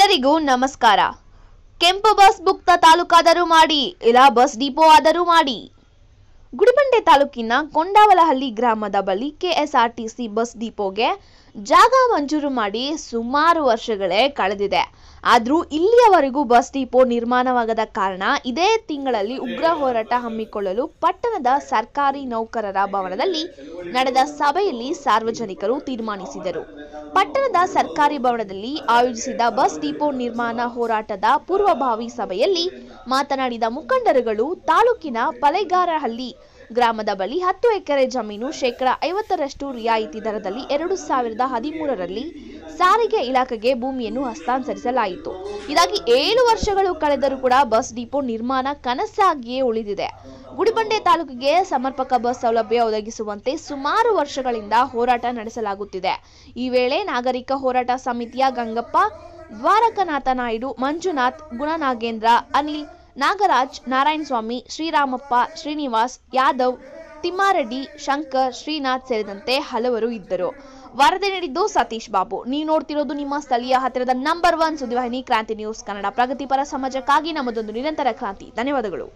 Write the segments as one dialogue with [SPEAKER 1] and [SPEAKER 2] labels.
[SPEAKER 1] ಎಲ್ಲರಿಗೂ ನಮಸ್ಕಾರ ಕೆಂಪು ಬಸ್ ಮುಕ್ತ ತಾಲೂಕಾದರೂ ಮಾಡಿ ಇಲ್ಲ ಬಸ್ ಡಿಪೋ ಆದರೂ ಮಾಡಿ ಗುಡಿಬಂಡೆ ತಾಲೂಕಿನ ಕೊಂಡಾವಲಹಳ್ಳಿ ಗ್ರಾಮದ ಬಳಿ ಕೆಎಸ್ಆರ್ಟಿಸಿ ಬಸ್ ಡಿಪೋಗೆ ಜಾಗ ಮಂಜೂರು ಮಾಡಿ ಸುಮಾರು ವರ್ಷಗಳೇ ಕಳೆದಿದೆ ಆದರೂ ಇಲ್ಲಿಯವರೆಗೂ ಬಸ್ ಡಿಪೋ ನಿರ್ಮಾಣವಾಗದ ಕಾರಣ ಇದೇ ತಿಂಗಳಲ್ಲಿ ಉಗ್ರ ಹೋರಾಟ ಹಮ್ಮಿಕೊಳ್ಳಲು ಪಟ್ಟಣದ ಸರ್ಕಾರಿ ನೌಕರರ ಭವನದಲ್ಲಿ ನಡೆದ ಸಭೆಯಲ್ಲಿ ಸಾರ್ವಜನಿಕರು ತೀರ್ಮಾನಿಸಿದರು ಪಟ್ಟಣದ ಸರ್ಕಾರಿ ಭವನದಲ್ಲಿ ಆಯೋಜಿಸಿದ ಬಸ್ ಡಿಪೋ ನಿರ್ಮಾಣ ಹೋರಾಟದ ಪೂರ್ವಭಾವಿ ಸಭೆಯಲ್ಲಿ ಮಾತನಾಡಿದ ಮುಖಂಡರುಗಳು ತಾಲೂಕಿನ ಪಲೆಗಾರಹಳ್ಳಿ ಗ್ರಾಮದ ಬಳಿ ಹತ್ತು ಎಕರೆ ಜಮೀನು ಶೇಕಡ ಐವತ್ತರಷ್ಟು ರಿಯಾಯಿತಿ ದರದಲ್ಲಿ ಎರಡು ಸಾವಿರದ ಹದಿಮೂರರಲ್ಲಿ ಸಾರಿಗೆ ಇಲಾಖೆಗೆ ಭೂಮಿಯನ್ನು ಹಸ್ತಾಂತರಿಸಲಾಯಿತು ಇದಾಗಿ ಏಳು ವರ್ಷಗಳು ಕಳೆದರೂ ಕೂಡ ಬಸ್ ಡಿಪೋ ನಿರ್ಮಾಣ ಕನಸಾಗಿಯೇ ಉಳಿದಿದೆ ಗುಡಿಬಂಡೆ ತಾಲೂಕಿಗೆ ಸಮರ್ಪಕ ಬಸ್ ಸೌಲಭ್ಯ ಒದಗಿಸುವಂತೆ ಸುಮಾರು ವರ್ಷಗಳಿಂದ ಹೋರಾಟ ನಡೆಸಲಾಗುತ್ತಿದೆ ಈ ವೇಳೆ ನಾಗರಿಕ ಹೋರಾಟ ಸಮಿತಿಯ ಗಂಗಪ್ಪ ದ್ವಾರಕನಾಥ ನಾಯ್ಡು ಮಂಜುನಾಥ್ ಗುಣನಾಗೇಂದ್ರ ಅನಿಲ್ ನಾಗರಾಜ್ ನಾರಾಯಣ ಸ್ವಾಮಿ ಶ್ರೀರಾಮಪ್ಪ ಶ್ರೀನಿವಾಸ್ ಯಾದವ್ ತಿಮ್ಮಾರೆಡ್ಡಿ ಶಂಕರ್ ಶ್ರೀನಾಥ್ ಸೇರಿದಂತೆ ಹಲವರು ಇದ್ದರು ವರದಿ ನೀಡಿದ್ದು ಸತೀಶ್ ಬಾಬು ನೀವು ನೋಡ್ತಿರೋದು ನಿಮ್ಮ ಸ್ಥಳೀಯ ಹತ್ತಿರದ ನಂಬರ್ ಒನ್ ಸುದ್ದಿವಾಹಿನಿ ಕ್ರಾಂತಿ ನ್ಯೂಸ್ ಕನ್ನಡ ಪ್ರಗತಿಪರ ಸಮಾಜಕ್ಕಾಗಿ ನಮ್ಮದೊಂದು ನಿರಂತರ ಕ್ರಾಂತಿ ಧನ್ಯವಾದಗಳು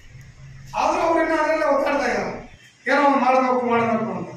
[SPEAKER 2] ಆದ್ರೂ ಅವ್ರನ್ನ ಅದರಲ್ಲೇ ಒತ್ತಾಡ್ತಾ ಇದ್ದಾರೆ ಏನೋ ಒಂದು ಮಾಡಬೇಕು ಮಾಡಬೇಕು ಅಂತ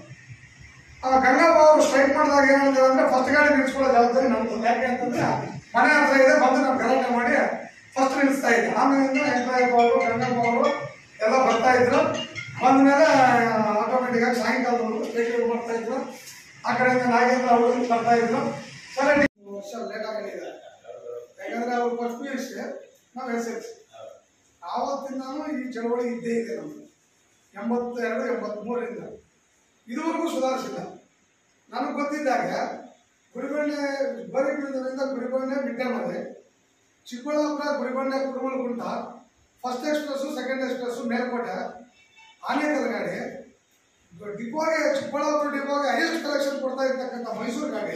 [SPEAKER 2] ಆ ಗಂಗಪ್ಪ ಅವರು ಸ್ಟ್ರೈಕ್ ಮಾಡಿದಾಗ ಏನಂತಾರೆ ಅಂದ್ರೆ ಫಸ್ಟ್ ಗಾಡಿ ನಿಲ್ಸ್ಕೊಳ್ಳೋ ಜವಾಬ್ದಾರಿ ನಮ್ದು ಯಾಕೆ ಅಂತಂದ್ರೆ ಮನೆ ಹತ್ರ ಇದೆ ಬಂದು ನಾವು ಗಲಾಟೆ ಮಾಡಿ ಫಸ್ಟ್ ನಿಲ್ಲಿಸ್ತಾ ಇದ್ದೆ ಆಮೇಲಿಂದ ಎಂಪ್ಲಾಯ್ ಅವರು ಗಂಗಪ್ಪ ಅವರು ಎಲ್ಲ ಬರ್ತಾ ಇದ್ರು ಬಂದ್ಮೇಲೆ ಆಟೋಮೆಟಿಕ್ ಆಗಿ ಸಾಯಂಕಾಲದವರೆಗೂ ಸ್ಟ್ರೈಕ್ ಮಾಡ್ತಾ ಇದ್ರು ಆ ಕಡೆಯಿಂದ ನಾಗೇಂದ್ರ ಅವರು ಬರ್ತಾ ಇದ್ರು ಸರಿ ವರ್ಷ ಲೇಟ್ ಆಗಿದೆ ಯಾಕಂದ್ರೆ ಅವ್ರು ಫಸ್ಟ್ ಪಿ ಯು ಸಿ ನಾವು ಎಸ್ ಎಲ್ ಸಿ ಆವತ್ತಿಂದಾನು ಈ ಚಳವಳಿ ಇದ್ದೇ ಇದೆ ನಮ್ದು ಎಂಬತ್ತೆರಡು ಎಂಬತ್ಮೂರರಿಂದ ಇದುವರೆಗೂ ಸುಧಾರಿಸಿಲ್ಲ ನನಗೆ ಗೊತ್ತಿದ್ದಾಗ ಗುಡಿಬಂಡೆ ಬರೀ ಬೀಳದಿಂದ ಗುಡಿಬಂಡೆ ಮಿಡ್ಡೆ ಮನೆ Chikkaballapur Gudibande Kurumalagunta first express second express Melkote Anekal ಗಾಡಿ ಡಿಪೋಗೆ ಚಿಕ್ಕಬಳ್ಳಾಪುರ ಡಿಪೋಗೆ ಹೈಯೆಸ್ಟ್ ಕಲೆಕ್ಷನ್ ಕೊಡ್ತಾ ಇರ್ತಕ್ಕಂಥ ಮೈಸೂರು ಗಾಡಿ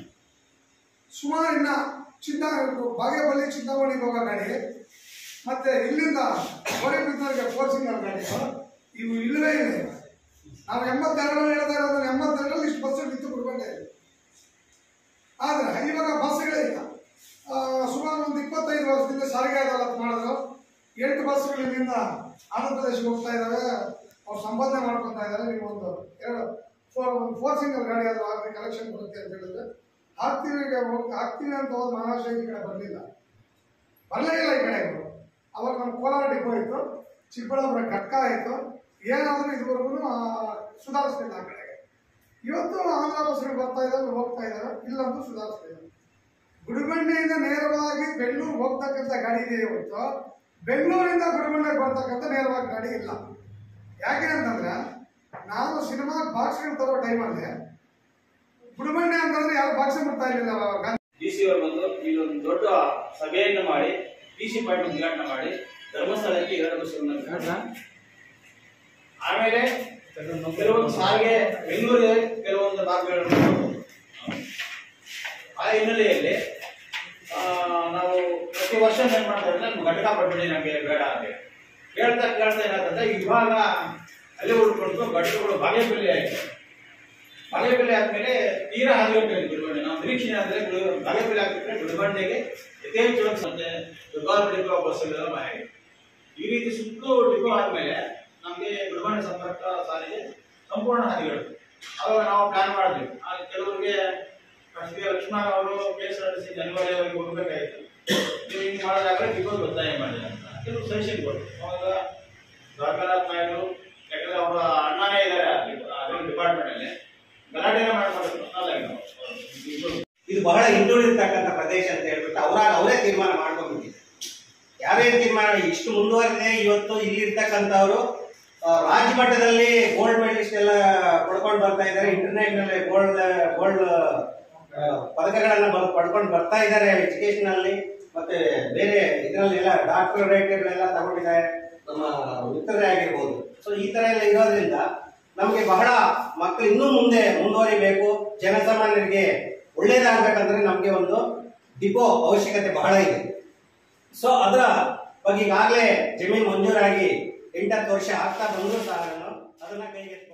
[SPEAKER 2] ಸುಮಾರು ಇನ್ನ ಚಿನ್ನ ಬಾಗೇಪಲ್ಲಿ ಚಿಂತಾಮಣಿ ಹೋಗೋ ಗಾಡಿ ಮತ್ತೆ ಇಲ್ಲಿಂದ ಗೋರಿಬಿದ್ದವರಿಗೆ ಫೋರ್ಸಿಂಗ್ ಗಾಡಿಗಳು ಇವು ಇಲ್ಲವೇ ಇಲ್ಲ ನಾವು ಎಂಬತ್ತೆರಡರಲ್ಲಿ ಹೇಳ್ತಾ ಇರೋದು ಎಂಬತ್ತೆರಡರಲ್ಲಿ ಇಷ್ಟು ಬಸ್ ನಿಂತು ಬಿಡ್ಕೊಂಡೇ ಇದೆ ಆದ್ರೆ ಇವಾಗ ಬಸ್ಗಳೇ ಇಲ್ಲ ಆ, ಸುಮಾರು ಒಂದು ಇಪ್ಪತ್ತೈದು ವರ್ಷದಿಂದ ಸಾರಿಗೆ ಅದಾಲತ್ ಮಾಡಿದ್ರು ಎಂಟು ಬಸ್ಗಳು ಇಲ್ಲಿಂದ ಆಂಧ್ರ ಪ್ರದೇಶಕ್ಕೆ ಹೋಗ್ತಾ ಇದ್ದಾವೆ ಅವ್ರು ಸಂಪಾದನೆ ಮಾಡ್ಕೊತಾ ಇದ್ದಾರೆ ನೀವು ಒಂದು ಎರಡು ಫೋರ್ ಒಂದು ಫೋರ್ ಸಿಂಗಲ್ ಗಾಡಿ ಅದು ಹಾಕಿ ಕಲೆಕ್ಷನ್ ಬರುತ್ತೆ ಅಂತ ಹೇಳಿದ್ರೆ ಹಾಕ್ತೀವಿ ಈಗ ಹೋಗ್- ಹಾಕ್ತೀವಿ ಅಂತ ಹೋದ್ ಮಹಾರಾಷ್ಟ್ರ ಈ ಕಡೆ ಬರಲಿಲ್ಲ ಬರಲೇ ಇಲ್ಲ ಈ ಕಡೆ ಇವರು ಅವಾಗ ನಮ್ಮ ಕೋಲಾರ ಡಿಪೋ ಇತ್ತು ಚಿಕ್ಕಬಳ್ಳಾಪುರ ಕಟ್ಕ ಇತ್ತು ಏನಾದರೂ ಇದುವರೆಗೂ ಸುಧಾರಿಸ್ತಿಲ್ಲ ಆ ಕಡೆಗೆ ಇವತ್ತು ಆಂಧ್ರ ಬಸ್ಗಳು ಬರ್ತಾ ಇದ್ದಾವೆ ಹೋಗ್ತಾ ಇದ್ದಾವೆ ಇಲ್ಲಂತೂ ಸುಧಾರಿಸ್ತಾ ಇಲ್ಲ ಗುಡಿಬಂಡೆಯಿಂದ ನೇರವಾಗಿ ಬೆಂಗಳೂರು ಹೋಗ್ತಕ್ಕಂಥ ಗಾಡಿ ಇದೆ ಹೊರತು ಬೆಂಗಳೂರಿಂದ ಗುಡಿಬಂಡೆಗೆ ಬರ್ತಕ್ಕಂಥ ನೇರವಾಗಿ ಗಾಡಿ ಇಲ್ಲ ಯಾಕೆ ಅಂತಂದ್ರೆ ನಾವು ಸಿನಿಮಾ ಬಾಕ್ಸ್ಗಳು ತರೋ ಟೈಮಲ್ಲಿ ಗುಡಿಬಂಡೆ ಅಂತಂದ್ರೆ ಯಾರು ಬಾಕ್ಸ್ ಬಿಡ್ತಾ ಇರಲಿಲ್ಲ ಅವಾಗ
[SPEAKER 3] ಡಿ ಸಿ ಅವರು ಬಂದು ಇಲ್ಲೊಂದು ದೊಡ್ಡ ಸಭೆಯನ್ನು ಮಾಡಿ ಡಿ ಸಿ ಪಾಯಿಂಟ್ ಉದ್ಘಾಟನೆ ಮಾಡಿ ಧರ್ಮಸ್ಥಳಕ್ಕೆ ಎರಡು ಬಸ್ಸುಗಳನ್ನ ಆಮೇಲೆ ಕೆಲವೊಂದು ಸಾರಿಗೆ ಬೆಂಗಳೂರಿಗೆ ಕೆಲವೊಂದು ಭಾಗಗಳನ್ನು ಕೊಟ್ಟು, ಆ ಹಿನ್ನೆಲೆಯಲ್ಲಿ ಆ, ನಾವು ಪ್ರತಿ ವರ್ಷ ಏನ್ ಮಾಡ್ತಾ ಇದ್ರೆ ನಮ್ಗೆ ಘಟಕ ಪಟ್ಬಿಡಿ ನಮಗೆ ಬೇಡ ಅಂತ ಹೇಳಿ. ಕೇಳ್ತಾ ಕೇಳ್ತಾ ಏನಾಗ್ತದೆ ಇವಾಗ ಅಲ್ಲಿ ಉಳ್ಕೊಂಡು ಘಟಕಗಳು ಬಾಗೇಪಲ್ಲಿ ಆಯ್ತು ಬಾಗೇಪಲ್ಲಿ ಆದ್ಮೇಲೆ ತೀರಾ ಹಾದಿರುತ್ತೆ ಗುಡಿಬಂಡೆ ನಾವು ನಿರೀಕ್ಷಣೆ ಅಂದ್ರೆ ಗುಡಿ- ಬಾಗೇಪಲ್ಲಿ ಆಗ್ಬಿಟ್ರೆ ಗುಡಿಬಂಡೆಗೆ ಯಥೇಚ್ಛವಾಗಿ ಸಂತೆ ದುರ್ಗಾಪುರ ಡಿಪೋ ಬಸ್ಸುಗಳೆಲ್ಲ ಮಾಯ ಈ ರೀತಿ ಸುತ್ತಲೂ ಡಿಪೋ ಆದ್ಮೇಲೆ ನಮಗೆ ಗುಡಿಬಂಡೆ ಸಂಪರ್ಕ ಸಾರಿಗೆ ಸಂಪೂರ್ಣ ಹಾದಿಗಳು ಅವಾಗ ನಾವು ಪ್ಲಾನ್ ಮಾಡಿದ್ವಿ ಆಗ ಕೆಲವರಿಗೆ ಫಸ್ಟ್ಗೆ ಲಕ್ಷ್ಮಣ ಅವರು K S R T C ಜನವರಿವರೆಗೆ ಹೋಗ್ಬೇಕಾಗಿತ್ತು ನೀವು ಹಿಂಗೆ ಮಾಡೋದಾದ್ರೆ ಡಿಪೋಗೆ ಒತ್ತಾಯ ಮಾಡಿದೆ ಅಂತ ಕೆಲವು ಸಜೆಷನ್ ಕೊಟ್ಟು ಅವಾಗ ದ್ವಾರಕಾನಾಥ್ ನಾಯ್ಡು ಯಾಕಂದ್ರೆ ಅವರ ಅಣ್ಣನೇ ಇದ್ದಾರೆ ಅದರ ಡಿಪಾರ್ಟ್ಮೆಂಟ್ ಅಲ್ಲಿ ಗಲಾಟೆನೇ ಮಾಡ್ಕೊಂಡು ನಾವು
[SPEAKER 4] ಇದು ಬಹಳ ಹಿಂದುಳಿದಿರ್ತಕ್ಕಂಥ ಪ್ರದೇಶ ಅಂತ ಹೇಳ್ಬಿಟ್ಟು ಅವರಾಗ ಅವರೇ ತೀರ್ಮಾನ ಮಾಡ್ಕೊಂಡ್ಬಿಟ್ಟಿದ್ದಾರೆ ಯಾವ್ಯಾವ ತೀರ್ಮಾನ ಇಷ್ಟು ಮುಂದುವರೆದೆ ಇವತ್ತು ಇಲ್ಲಿರ್ತಕ್ಕಂಥವ್ರು ಆ, ರಾಜ್ಯ ಮಟ್ಟದಲ್ಲಿ ಗೋಲ್ಡ್ ಮೆಡಲಿಸ್ಟ್ ಎಲ್ಲ ಪಡ್ಕೊಂಡು ಬರ್ತಾ ಇದ್ದಾರೆ ಇಂಟರ್ನ್ಯಾಷನಲ್ ಗೋಲ್ಡ್ ಗೋಲ್ಡ್ ಪದಕಗಳನ್ನ ಬರ್- ಪಡ್ಕೊಂಡು ಬರ್ತಾ ಇದ್ದಾರೆ ಎಜುಕೇಶನ್ ಅಲ್ಲಿ ಮತ್ತೆ ಬೇರೆ ಇದರಲ್ಲಿ ಎಲ್ಲ ಡಾಕ್ಟರ್ ರೇಟ್ಗಳೆಲ್ಲ ತಗೊಂಡಿದ್ದಾರೆ ನಮ್ಮ ಉತ್ತರೇ ಆಗಿರ್ಬೋದು ಸೊ ಈ ತರ ಎಲ್ಲ ಇರೋದ್ರಿಂದ ನಮಗೆ ಬಹಳ ಮಕ್ಕಳು ಇನ್ನೂ ಮುಂದೆ ಮುಂದುವರಿಬೇಕು ಜನಸಾಮಾನ್ಯರಿಗೆ ಒಳ್ಳೇದಾಗಬೇಕಂದ್ರೆ ನಮಗೆ ಒಂದು ಡಿಪೋ ಅವಶ್ಯಕತೆ ಬಹಳ ಇದೆ ಸೊ ಅದರ ಬಗ್ಗೆ ಈಗಾಗಲೇ ಜಮೀನು ಮಂಜೂರಾಗಿ ಎಂಟತ್ತು ವರ್ಷ ಆಗ್ತಾ ಬಂದರೂ ಸಹ ನಾನು ಅದನ್ನ ಕೈಗೆತ್ಕೊಂಡು